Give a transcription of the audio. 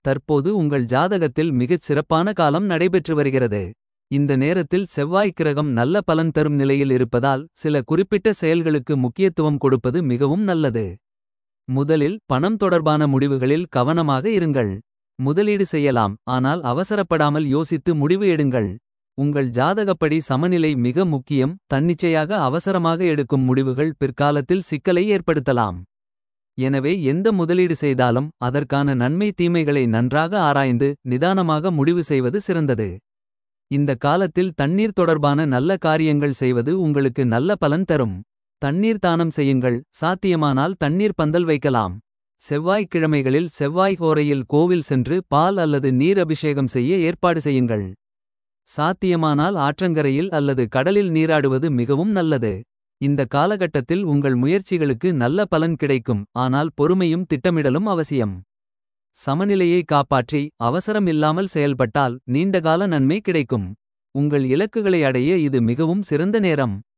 தற்போது உங்கள் ஜாதகத்தில் மிகச் சிறப்பான காலம் நடைபெற்று வருகிறது. இந்த நேரத்தில் செவ்வாய் கிரகம் நல்ல பலன் தரும் நிலையில் இருப்பதால். சில குறிப்பிட்ட செயல்களுக்கு முக்கியத்துவம் கொடுப்பது மிகவும் நல்லது. முதலில் பணம் தொடர்பான முடிவுகளில் கவனமாக இருங்கள். முதலீடு செய்யலாம் ஆனால் அவசரப்படாமல் யோசித்து முடிவு எடுங்கள். உங்கள் ஜாதகப்படி சமநிலை மிக முக்கியம். தன்னிச்சையாக அவசரமாக எடுக்கும் முடிவுகள் பிற்காலத்தில் சிக்கலை ஏற்படுத்தலாம். எனவே எந்த முதலீடு செய்தாலும் அதற்கான நன்மை தீமைகளை நன்றாக ஆராய்ந்து. நிதானமாக முடிவு செய்வது சிறந்தது. இந்த காலத்தில் தண்ணீர் தொடர்பான நல்ல காரியங்கள் செய்வது உங்களுக்கு நல்ல பலன் தரும். தண்ணீர் தானம் செய்யுங்கள் சாத்தியமானால் தண்ணீர் பந்தல் வைக்கலாம். செவ்வாய்க் கிழமைகளில் செவ்வாய் ஹோரையில் கோவில் சென்று பால் அல்லது நீர் அபிஷேகம் செய்ய ஏற்பாடு செய்யுங்கள். சாத்தியமானால் ஆற்றங்கரையில் அல்லது கடலில் நீராடுவது மிகவும் நல்லது. இந்த காலகட்டத்தில் உங்கள் முயற்சிகளுக்கு நல்ல பலன் கிடைக்கும். ஆனால் பொறுமையும் திட்டமிடலும் அவசியம். சமநிலையை காப்பாற்றி அவசரம் இல்லாமல் செயல்பட்டால். நீண்டகால நன்மை கிடைக்கும். உங்கள் இலக்குகளை அடைய இது மிகவும் சிறந்த நேரம்.